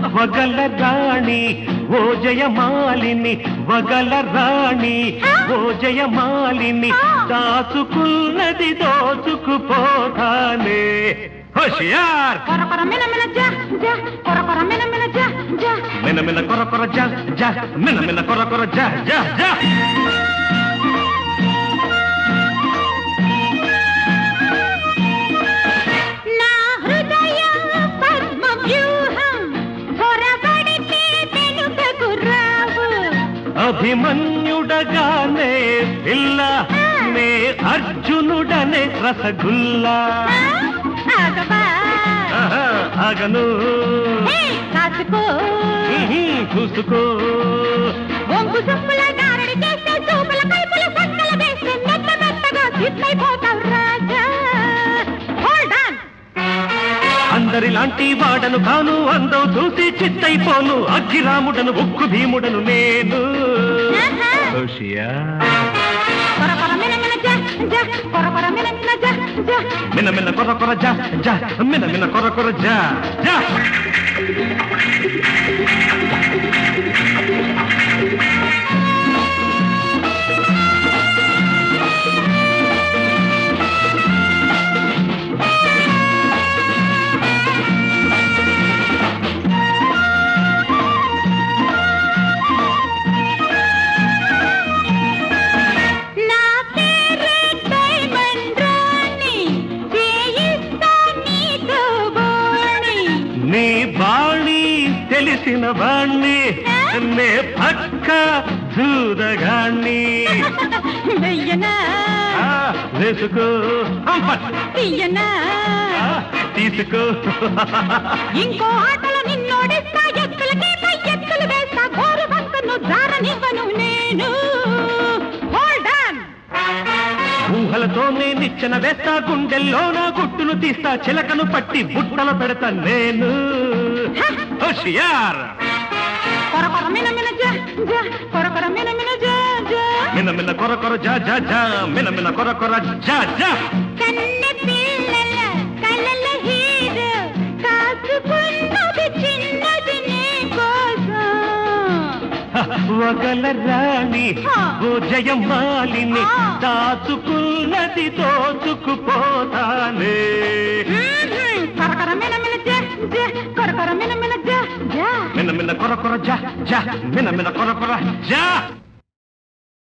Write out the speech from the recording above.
వగల రాణి ఓ జయమాలిని వగల రాణి ఓ జయమాలిని దాచుకున్నది దోచుకుపోతానే హోషియార్ కొర కొర మిన మిన జ జ కొర కొర మిన మిన జ జ మిన మిన కొర కొర జ జ మిన మిన కొర కొర జ జ జ నా హృదయ పద్మ వ్యూహం కొరబడితే వెనుకకు రావు అభిమన్యుడగానే పిల్ల నే అర్జునుడనే రసగుల్లా ఆగవా ఆహా, ఆగను హే, కాసుకో ఉహు, చూసుకో ఒంగు సొప్పుల గారడి చేస్తే చూపుల కైపుల సక్కల వేస్తే మెత్త మెత్తగా సిద్ధైపోతావు రాజా హోల్డ్ ఆన్ అందరిలాంటి వాడను కాను అందం చూసి చిత్తైపోను అగ్గిరాముడను ఉక్కు భీముడను నేను హోషియార్. కొర కొర మిన మిన జ జ కొర కొర మిన మిన జ జ మిన మిన కొర కొర జ జ మిన మిన కొర కొర జ జ నా పేరు డైమండ్ రాణి చేయిస్తా నీతో బోణి నీ బాణి తెలిసిన వాణ్ణి నే పక్క జూదగాణ్ణి వెయ్యనా ఆ, వేసుకో అంపట్. తీయనా ఆ, తీసుకో ఇంకో ఆటలో నిన్నోడిస్తా ఎత్తులకి పై ఎత్తులు వేస్తా గోరు వంకను జారనివ్వను నేను హోల్డ్ ఆన్ ఊహలతోనే నిచ్చెన వేస్తా గుండెల్లో నా గుట్టును తీస్తా చిలకను పట్టి బుట్టలు పెడతా నేను హోషియార్ కొర కొర మిన మిన జ జ కొర కొర మిన మిన జ జ మిన మిన కొర కొర జా జా జా మిన మిన కొర కొర జా జా కన్నె పిల్లల కళ్ళల హీరో కాచుకున్నది చిన్నది నీ కోసం వగల రాణి ఓ జయమాలిని దాచుకున్నది దోచుకుపోతానే కొరకొర మిన మిన జ జ కొరకొర మిన మిన జ జ మిన మిన కొర కొర జా జా మిన మిన కొర కొర జా